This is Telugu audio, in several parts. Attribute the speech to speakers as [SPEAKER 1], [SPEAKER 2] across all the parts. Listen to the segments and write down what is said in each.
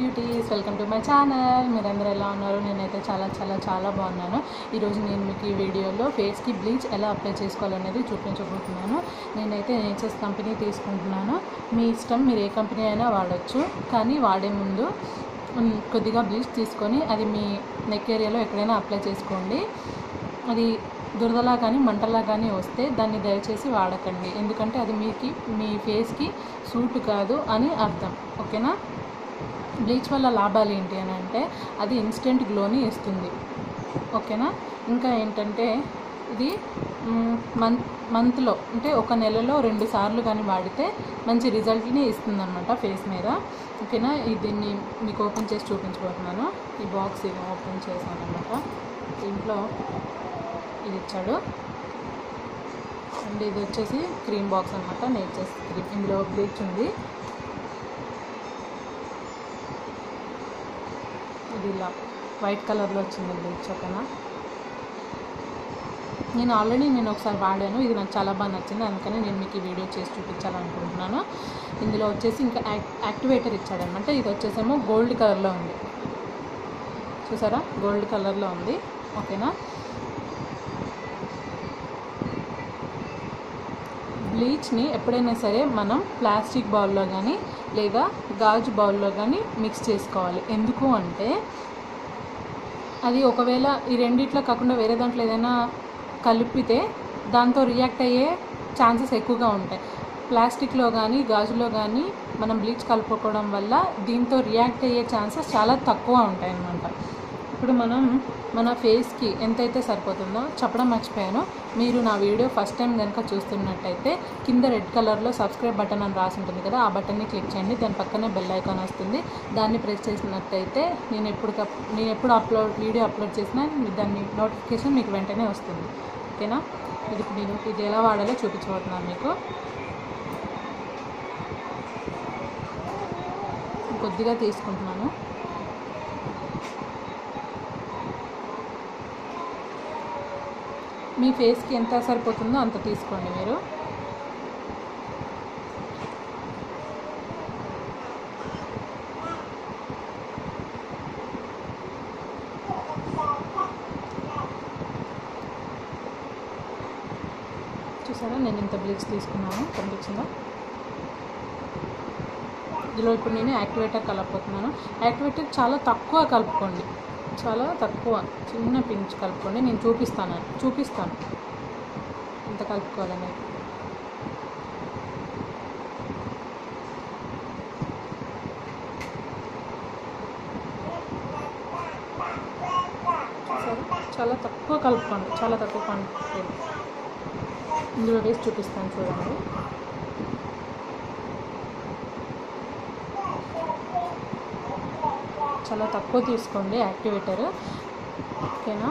[SPEAKER 1] Beauties welcome to my channel మీరందరూ ఎలా ఉన్నారు నేనైతే చాలా చాలా చాలా బాగున్నాను ఈరోజు నేను మీకు ఈ వీడియోలో ఫేస్కి బ్లీచ్ ఎలా అప్లై చేసుకోవాలనేది చూపించబోతున్నాను నేనైతే నేచర్స్ కంపెనీ తీసుకుంటున్నాను మీ ఇష్టం మీరు ఏ కంపెనీ అయినా వాడచ్చు కానీ వాడే ముందు ఉమ్, కొద్దిగా బ్లీచ్ తీసుకొని అది మీ నెక్ ఏరియాలో ఎక్కడైనా అప్లై చేసుకోండి అది దురదలా కానీ మంటలా కానీ వస్తే దాన్ని దయచేసి వాడకండి ఎందుకంటే అది మీకు మీ ఫేస్కి సూట్ కాదు అని అర్థం ఓకేనా బ్లీచ్ వల్ల లాభాలు ఏంటి అని అంటే అది ఇన్స్టెంట్ గ్లోని ఇస్తుంది ఓకేనా ఇంకా ఏంటంటే ఇది మంత్ మంత్లో అంటే ఒక నెలలో రెండు సార్లు కానీ వాడితే మంచి రిజల్ట్ని ఇస్తుంది అనమాట ఫేస్ మీద ఓకేనా ఇది దీన్ని మీకు ఓపెన్ చేసి చూపించబోతున్నాను ఈ బాక్స్ ఇది ఓపెన్ చేశాను అనమాట దీంట్లో ఇది ఇచ్చాడు అండ్ ఇది వచ్చేసి క్రీమ్ బాక్స్ అనమాట నేచర్స్ క్రీమ్ ఇందులో బ్లీచ్ ఉంది ఇది ఇలా వైట్ కలర్లో వచ్చింది బ్లీచ్ ఓకేనా నేను ఆల్రెడీ నేను ఒకసారి వాడాను ఇది నాకు చాలా బాగా నచ్చింది అందుకని నేను మీకు ఈ వీడియో చేసి చూపించాలనుకుంటున్నాను ఇందులో వచ్చేసి ఇంకా యాక్ యాక్టివేటర్ ఇచ్చాడనమాట ఇది వచ్చేసేమో గోల్డ్ కలర్లో ఉంది చూసారా గోల్డ్ కలర్లో ఉంది ఓకేనా బ్లీచ్ని ఎప్పుడైనా సరే మనం ప్లాస్టిక్ బౌల్లో కానీ లేదా గాజు బౌల్లో కానీ మిక్స్ చేసుకోవాలి ఎందుకు అంటే అది ఒకవేళ ఈ రెండిట్లో కాకుండా వేరే దాంట్లో ఏదైనా కలిపితే దాంతో రియాక్ట్ అయ్యే ఛాన్సెస్ ఎక్కువగా ఉంటాయి ప్లాస్టిక్లో కానీ గాజులో కానీ మనం బ్లీచ్ కలుపుకోవడం వల్ల దీంతో రియాక్ట్ అయ్యే ఛాన్సెస్ చాలా తక్కువ ఉంటాయి అన్నమాట ఇప్పుడు మనం మన ఫేస్కి ఎంతైతే సరిపోతుందో చెప్పడం మర్చిపోయాను మీరు నా వీడియో ఫస్ట్ టైం కనుక చూస్తున్నట్టయితే కింద రెడ్ కలర్లో సబ్స్క్రైబ్ బటన్ అని రాసి ఉంటుంది కదా ఆ బటన్ని క్లిక్ చేయండి దాని పక్కనే బెల్ ఐకాన్ వస్తుంది దాన్ని ప్రెస్ చేసినట్టయితే నేను ఎప్పుడు నేను ఎప్పుడు అప్లోడ్ వీడియో అప్లోడ్ చేసినా మీ- దాన్ని నోటిఫికేషన్ మీకు వెంటనే వస్తుంది ఓకేనా ఇది ఇప్పుడు నేను ఇది ఎలా వాడాలో చూపించబోతున్నాను మీకు కొద్దిగా తీసుకుంటున్నాను మీ ఫేస్కి ఎంత సరిపోతుందో అంత తీసుకోండి మీరు చూసారా నేను ఇంత బ్లీచ్ తీసుకున్నాను కనిపించిందా ఇందులో ఇప్పుడు నేను యాక్టివేటర్ కలపబోతున్నాను యాక్టివేటర్ చాలా తక్కువ కలుపుకోండి చాలా తక్కువ చిన్న పించ్ కలుపుకోండి నేను చూపిస్తాను చూపిస్తాను ఎంత కలుపుకోవాలనేది చూసారా? చాలా తక్కువ కలుపుకోండి చాలా తక్కువ క్వాంటిటీ ఇందులో వేసి చూపిస్తాను చూడండి చాలా తక్కువ తీసుకోండి యాక్టివేటర్ ఓకేనా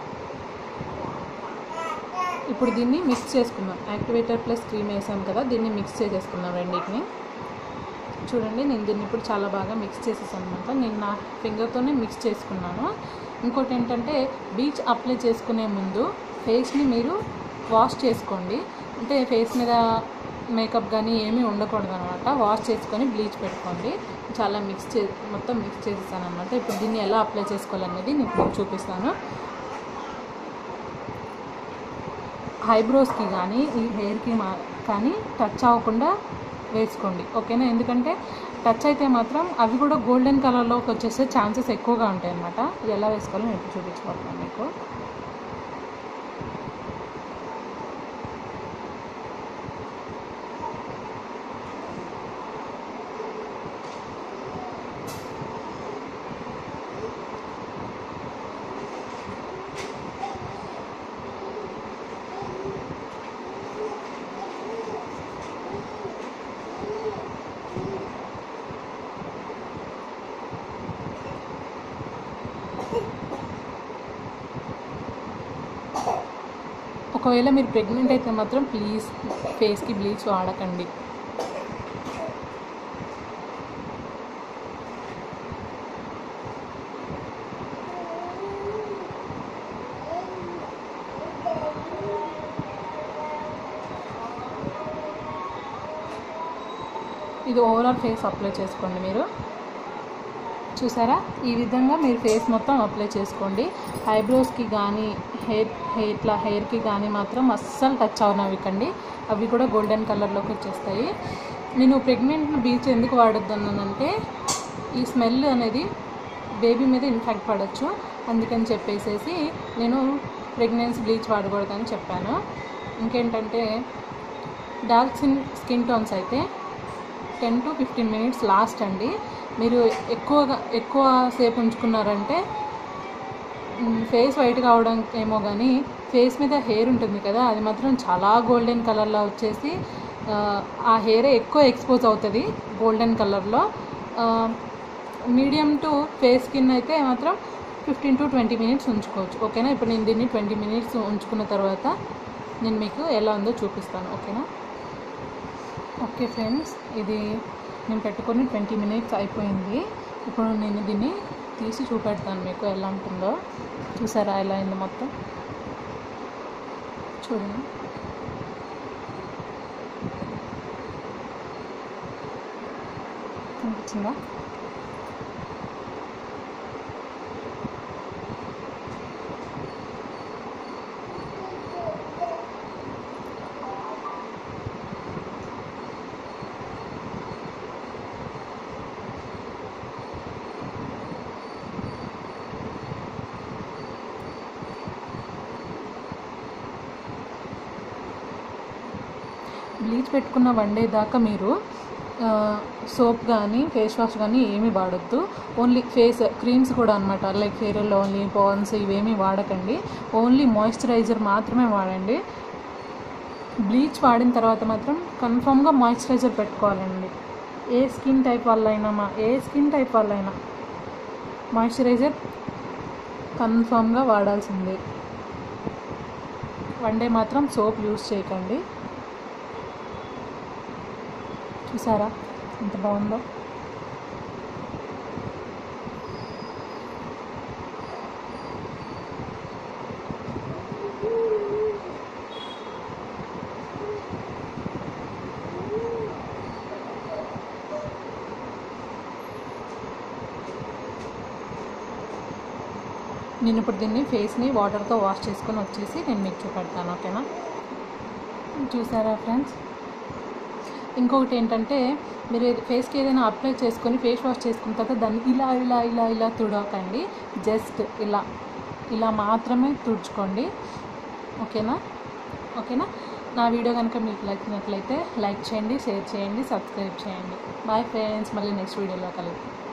[SPEAKER 1] ఇప్పుడు దీన్ని మిక్స్ చేసుకుందాం యాక్టివేటర్ ప్లస్ క్రీమ్ వేసాం కదా దీన్ని మిక్స్ చేసేసుకుందాం రెండింటిని చూడండి నేను దీన్ని ఇప్పుడు చాలా బాగా మిక్స్ చేసేసాను అనమాట నేను నా ఫింగర్తోనే మిక్స్ చేసుకున్నాను ఇంకోటి ఏంటంటే బీచ్ అప్లై చేసుకునే ముందు ఫేస్ని మీరు వాష్ చేసుకోండి అంటే ఫేస్ మీద మేకప్ కానీ ఏమీ ఉండకూడదు అనమాట వాష్ చేసుకొని బ్లీచ్ పెట్టుకోండి చాలా మిక్స్ చే మొత్తం మిక్స్ చేసేసాను అనమాట ఇప్పుడు దీన్ని ఎలా అప్లై చేసుకోవాలనేది నేను ఇప్పుడు చూపిస్తాను ఐబ్రోస్కి కానీ ఈ హెయిర్కి మా కానీ టచ్ అవ్వకుండా వేసుకోండి ఓకేనా ఎందుకంటే టచ్ అయితే మాత్రం అవి కూడా గోల్డెన్ కలర్లోకి వచ్చేసే ఛాన్సెస్ ఎక్కువగా ఉంటాయి అన్నమాట ఇది ఎలా వేసుకోవాలో నేను ఇప్పుడు చూపించబోతున్నాను మీకు ఒకవేళ మీరు ప్రెగ్నెంట్ అయితే మాత్రం ప్లీజ్ ఫేస్కి బ్లీచ్ వాడకండి ఇది ఓవరాల్ ఫేస్ అప్లై చేసుకోండి మీరు చూసారా ఈ విధంగా మీరు ఫేస్ మొత్తం అప్లై చేసుకోండి ఐబ్రోస్కి కానీ హెయిర్ హెయిర్ ఇట్లా హెయిర్కి కానీ మాత్రం అస్సలు టచ్ అవనవికండి అవి కూడా గోల్డెన్ కలర్లోకి వచ్చేస్తాయి నేను ప్రెగ్నెంట్ బీచ్ ఎందుకు వాడొద్దన్నానంటే ఈ స్మెల్ అనేది బేబీ మీద ఇన్ఫెక్ట్ పడవచ్చు అందుకని చెప్పేసేసి నేను ప్రెగ్నెన్సీ బ్లీచ్ వాడకూడదని చెప్పాను ఇంకేంటంటే డార్క్ స్కిన్ స్కిన్ టోన్స్ అయితే ten to fifteen minutes last అండి మీరు ఎక్కువగా ఎక్కువ సేపు ఉంచుకున్నారంటే ఫేస్ వైట్ కావడం ఏమో కానీ ఫేస్ మీద హెయిర్ ఉంటుంది కదా అది మాత్రం చాలా గోల్డెన్ కలర్లో వచ్చేసి ఆ, ఆ హెయిర్ ఎక్కువ ఎక్స్పోజ్ అవుతుంది గోల్డెన్ కలర్లో మీడియం టు ఫేస్ స్కిన్ అయితే మాత్రం ఫిఫ్టీన్ టు ట్వంటీ మినిట్స్ ఉంచుకోవచ్చు ఓకేనా ఇప్పుడు నేను దీన్ని ట్వంటీ మినిట్స్ ఉంచుకున్న తర్వాత నేను మీకు ఎలా ఉందో చూపిస్తాను ఓకేనా ఓకే ఫ్రెండ్స్ ఇది నేను పెట్టుకొని ట్వంటీ మినిట్స్ అయిపోయింది ఇప్పుడు నేను దీన్ని తీసి చూపెడతాను మీకు ఎలా ఉంటుందో చూసారా ఎలా అయింది మొత్తం చూడండి కనిపించిందా బ్లీచ్ పెట్టుకున్న వన్ డే దాకా మీరు సోప్ కానీ ఫేస్ వాష్ కానీ ఏమీ వాడొద్దు ఓన్లీ ఫేస్ క్రీమ్స్ కూడా అనమాట లైక్ ఫెయిర్ ఓన్లీ పాన్స్ ఇవేమీ వాడకండి ఓన్లీ మాయిశ్చరైజర్ మాత్రమే వాడండి బ్లీచ్ వాడిన తర్వాత మాత్రం కన్ఫామ్గా మాయిశ్చరైజర్ పెట్టుకోవాలండి ఏ స్కిన్ టైప్ వాళ్ళైనా మా ఏ స్కిన్ టైప్ వాళ్ళైనా మాయిశ్చరైజర్ కన్ఫామ్గా వాడాల్సిందే వన్ డే మాత్రం సోప్ యూస్ చేయకండి చూసారా ఎంత బాగుందో నేను ఇప్పుడు దీన్ని ఫేస్ని వాటర్తో వాష్ చేసుకొని వచ్చేసి నేను మీకు చూపెడతాను ఓకేనా చూసారా ఫ్రెండ్స్ ఇంకొకటి ఏంటంటే మీరు ఏది- ఫేస్కి ఏదైనా అప్లై చేసుకొని ఫేస్ వాష్ చేసుకున్న తర్వాత దాన్ని ఇలా ఇలా ఇలా ఇలా తుడకండి జస్ట్ ఇలా ఇలా మాత్రమే తుడుచుకోండి ఓకేనా ఓకేనా నా వీడియో కనుక మీకు నచ్చినట్లయితే లైక్ చేయండి షేర్ చేయండి సబ్స్క్రైబ్ చేయండి బాయ్ ఫ్రెండ్స్ మళ్ళీ నెక్స్ట్ వీడియోలో కలుగుతాం